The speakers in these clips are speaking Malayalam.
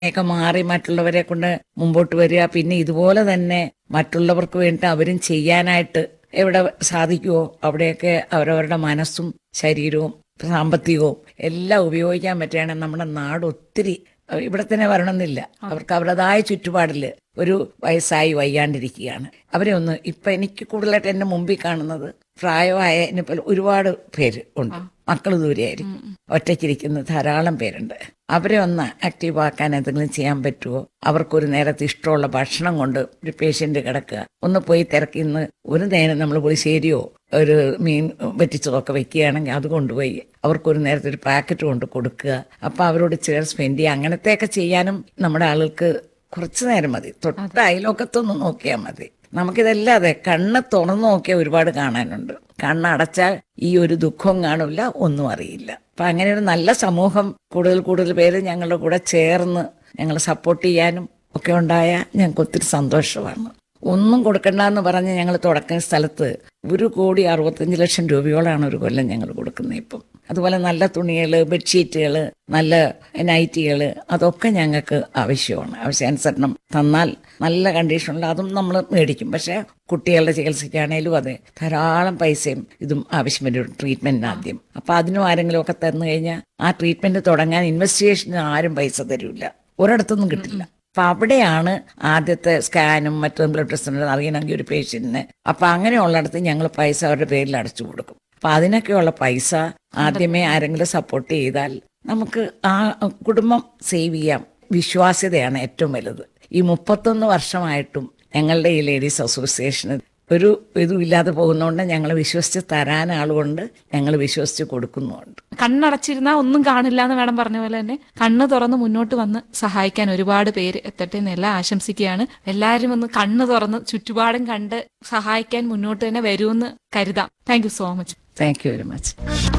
ഒക്കെ മാറി മറ്റുള്ളവരെ കൊണ്ട് മുമ്പോട്ട് വരിക പിന്നെ ഇതുപോലെ തന്നെ മറ്റുള്ളവർക്ക് വേണ്ടി അവരും ചെയ്യാനായിട്ട് എവിടെ സാധിക്കുമോ അവിടെയൊക്കെ അവരവരുടെ മനസ്സും ശരീരവും സാമ്പത്തികവും എല്ലാം ഉപയോഗിക്കാൻ പറ്റുകയാണെങ്കിൽ നമ്മുടെ നാട് ഒത്തിരി അഹ് ഇവിടെ തന്നെ വരണമെന്നില്ല അവർക്ക് അവരുടേതായ ചുറ്റുപാടിൽ ഒരു വയസ്സായി വയ്യാണ്ടിരിക്കുകയാണ് അവരെ ഒന്ന് ഇപ്പൊ എനിക്ക് കൂടുതലായിട്ട് എന്റെ മുമ്പിൽ കാണുന്നത് പ്രായമായ എന്നെ പോലെ ഒരുപാട് പേര് ഉണ്ട് മക്കൾ ദൂരെയായിരിക്കും ഒറ്റയ്ക്കിരിക്കുന്ന ധാരാളം പേരുണ്ട് അവരെ ഒന്ന് ആക്റ്റീവ് ആക്കാൻ എന്തെങ്കിലും ചെയ്യാൻ പറ്റുമോ അവർക്കൊരു നേരത്തെ ഇഷ്ടമുള്ള ഭക്ഷണം കൊണ്ട് ഒരു പേഷ്യന്റ് കിടക്കുക ഒന്ന് പോയി തിരക്കിന്ന് ഒരു നേരം നമ്മൾ പുളിശ്ശേരിയോ ഒരു മീൻ വെറ്റിച്ചതൊക്കെ വെക്കുകയാണെങ്കിൽ അത് കൊണ്ടുപോയി അവർക്കൊരു നേരത്തെ ഒരു പാക്കറ്റ് കൊണ്ട് കൊടുക്കുക അപ്പൊ അവരോട് ചേർ സ്പെൻഡ് ചെയ്യുക അങ്ങനത്തെയൊക്കെ ചെയ്യാനും നമ്മുടെ ആളുകൾക്ക് കുറച്ചു നേരം മതി തൊട്ട അയലോക്കത്തൊന്ന് നോക്കിയാൽ മതി നമുക്കിതെല്ലാം അതെ കണ്ണ് തുറന്നു നോക്കിയാൽ ഒരുപാട് കാണാനുണ്ട് കണ്ണടച്ചാൽ ഈ ഒരു ദുഃഖവും കാണില്ല ഒന്നും അറിയില്ല അപ്പൊ അങ്ങനെ ഒരു നല്ല സമൂഹം കൂടുതൽ കൂടുതൽ പേര് ഞങ്ങളുടെ കൂടെ ചേർന്ന് ഞങ്ങൾ സപ്പോർട്ട് ചെയ്യാനും ഒക്കെ ഉണ്ടായ ഞങ്ങൾക്ക് ഒത്തിരി സന്തോഷമാണ് ഒന്നും കൊടുക്കണ്ടെന്ന് പറഞ്ഞ് ഞങ്ങൾ തുടക്കുന്ന സ്ഥലത്ത് ഒരു കോടി അറുപത്തഞ്ച് ലക്ഷം രൂപയോളാണ് ഒരു കൊല്ലം ഞങ്ങൾ കൊടുക്കുന്നത് ഇപ്പം അതുപോലെ നല്ല തുണികൾ ബെഡ്ഷീറ്റുകൾ നല്ല നൈറ്റികൾ അതൊക്കെ ഞങ്ങൾക്ക് ആവശ്യമാണ് ആവശ്യാനുസരണം തന്നാൽ നല്ല കണ്ടീഷനുള്ള അതും നമ്മൾ മേടിക്കും പക്ഷേ കുട്ടികളുടെ ചികിത്സയ്ക്കാണേലും അതെ ധാരാളം പൈസയും ഇതും ആവശ്യം വരും ട്രീറ്റ്മെന്റിന് ആദ്യം അപ്പൊ അതിനും ആരെങ്കിലും ഒക്കെ തന്നു കഴിഞ്ഞാൽ ആ ട്രീറ്റ്മെന്റ് തുടങ്ങാൻ ഇൻവെസ്റ്റിഗേഷന് ആരും പൈസ തരില്ല ഒരിടത്തൊന്നും കിട്ടില്ല അപ്പൊ അവിടെയാണ് ആദ്യത്തെ സ്കാനും മറ്റും ബ്ലഡ് ടെസ്റ്റും അറിയണമെങ്കിൽ ഒരു പേഷ്യന്റിന് അപ്പൊ അങ്ങനെയുള്ളിടത്ത് ഞങ്ങൾ പൈസ അവരുടെ പേരിൽ അടച്ചു കൊടുക്കും അപ്പൊ അതിനൊക്കെയുള്ള പൈസ ആദ്യമേ ആരെങ്കിലും സപ്പോർട്ട് ചെയ്താൽ നമുക്ക് ആ കുടുംബം സേവ് ചെയ്യാം വിശ്വാസ്യതയാണ് ഏറ്റവും വലുത് ഈ മുപ്പത്തൊന്ന് വർഷമായിട്ടും ഞങ്ങളുടെ ഈ ലേഡീസ് അസോസിയേഷന് ഒരു ഇതും ഇല്ലാതെ പോകുന്നതുകൊണ്ട് ഞങ്ങൾ വിശ്വസിച്ച് തരാൻ ആളുകൊണ്ട് ഞങ്ങൾ വിശ്വസിച്ച് കൊടുക്കുന്നുമുണ്ട് കണ്ണടച്ചിരുന്നാൽ ഒന്നും കാണില്ല എന്ന് വേണം പറഞ്ഞ പോലെ തന്നെ കണ്ണ് തുറന്ന് മുന്നോട്ട് വന്ന് സഹായിക്കാൻ ഒരുപാട് പേര് എത്തട്ടെ എന്ന് എല്ലാം ആശംസിക്കുകയാണ് എല്ലാവരും ഒന്ന് കണ്ണ് തുറന്ന് ചുറ്റുപാടും കണ്ട് സഹായിക്കാൻ മുന്നോട്ട് തന്നെ വരുമെന്ന് കരുതാം thank you so much thank you very much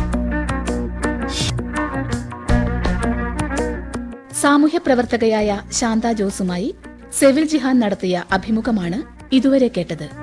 സാമൂഹ്യ പ്രവർത്തകയായ ശാന്ത ജോസുമായി സെവിൽ ജിഹാൻ നടത്തിയ അഭിമുഖമാണ് ഇതുവരെ കേട്ടത്